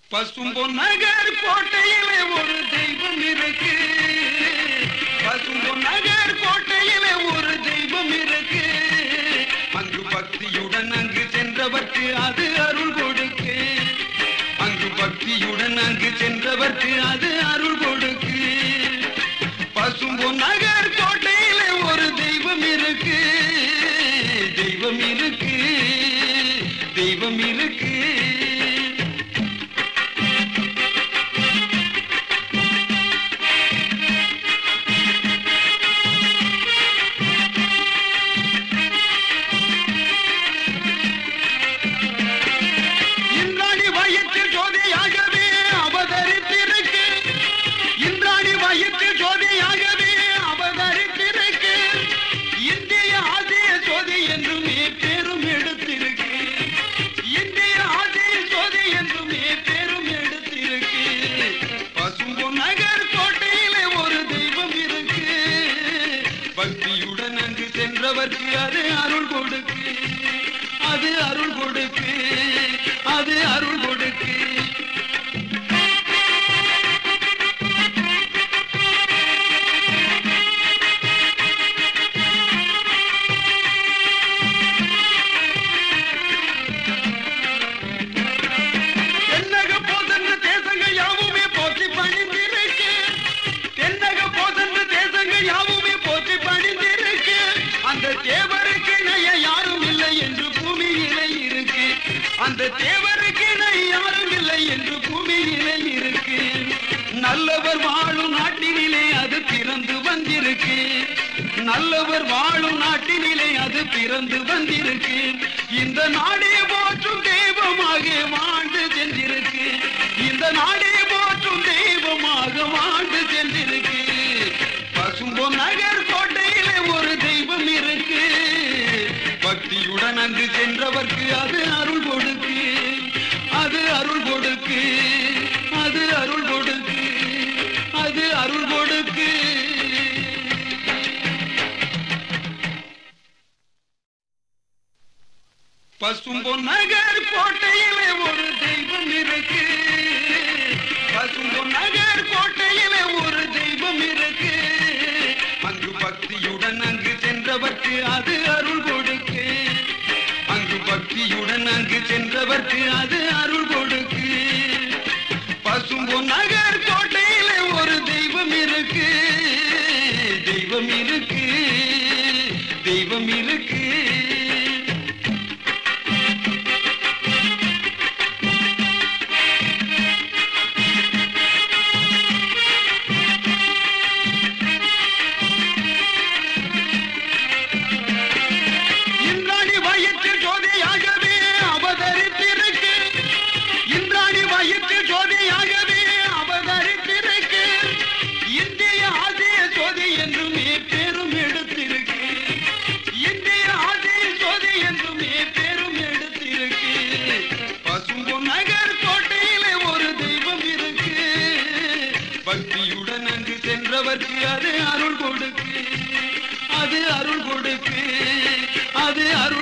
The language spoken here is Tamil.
பசும்பொன் நகர் கோட்டையிலே ஒரு தெய்வம் இருக்கு பசும்பொன் நகர் கோட்டையிலே ஒரு தெய்வம் இருக்கு அங்கு பக்தியுடன் அங்கு சென்றவர்க்கு அது அருள் கொடுக்கு அங்கு பக்தியுடன் அங்கு சென்றவர்க்கு அது அருள் கொடுக்கு பசும்பொன் நகர் கோட்டையிலே ஒரு தெய்வம் இருக்கு தெய்வம் இருக்கு தெய்வம் இருக்கு இந்திராணி வயிற்றில் ஜோதியாகவே அவதரித்திருக்கு இந்திராணி வயிற்றில் ஜோதியாகவே அவதரித்திருக்கு இந்திய ஆசிய ஜோதி என்றுமே பேரும் எடுத்திருக்கு இந்திய ஆசிய ஜோதி என்றுமே பேரும் எடுத்திருக்கு பசும்பொ நகர் கோட்டையிலே ஒரு தெய்வம் இருக்கு பக்தியுடன் அங்கு சென்றவர்க்கு அது அருள் கொடுக்கு அது அருள் கொடுக்கு அது அருள் கொடுக்கு தென்னக போதென்று தேசங்கள் யாவுமே போற்றி பணிந்திருக்கு தென்னக போதென்று தேசங்கள் யாவுமே போற்றி பணிந்திருக்கு அந்த தேவருக்கு நய யாரும் இல்லை என்று பூமியிலே இருக்கு அந்த தேவருக்கு நய யாரும் இல்லை என்று பூமியிலே இருக்கு நல்லவர் வாழும் நாட்டினிலே அது பிறந்து வந்திருக்கு நல்லவர் வாழும் நாட்டினிலே அது பிறந்து வந்திருக்கு இந்த நாடே போற்றும் தெய்வமாக வாழ்ந்து சென்றிருக்கு இந்த நாடே போற்றும் தெய்வமாக வாழ்ந்து சென்றிருக்கு பசும்பொ நகர் கோட்டையிலே ஒரு தெய்வம் இருக்கு பக்தியுடன் அங்கு சென்றவர்க்கு அது அருள் கொடுக்கு அது அருள் கொடுக்கு அது அருள் கொடுக்கு அது அருள் கொடுக்கு பசும்பொன் நகர் கோட்டையிலே ஒரு தெய்வம் இருக்கு பசும்பொன் நகர் கோட்டையிலே ஒரு தெய்வம் இருக்கு அங்கு பக்தியுடன் அங்கு சென்றவர்க்கு அது அருள் கொடுக்கு அங்கு பக்தியுடன் அங்கு சென்றவர்க்கு அது அருள் கொடுக்கு பசும்பொன் நகர் கோட்டையிலே ஒரு தெய்வம் இருக்கு தெய்வம் இருக்கு தெய்வம் இருக்கு இந்திராணி வயிற்றில் ஜோதியாகவே அவதரித்திருக்கு இந்திராணி வயிற்றில் ஜோதியாகவே அவதரித்திருக்கு இந்திய ஆசிய ஜோதி என்றுமே பேரும் எடுத்திருக்கு இந்திய ஆசிய ஜோதி என்றுமே பேரும் எடுத்திருக்கு பசும்பொ நகர் கோட்டையிலே ஒரு தெய்வம் இருக்கு பக்தியுடன் அங்கு சென்றவர்க்கு அது அருள் கொடுக்கு அது அருள் கொடுக்கு அது அருள்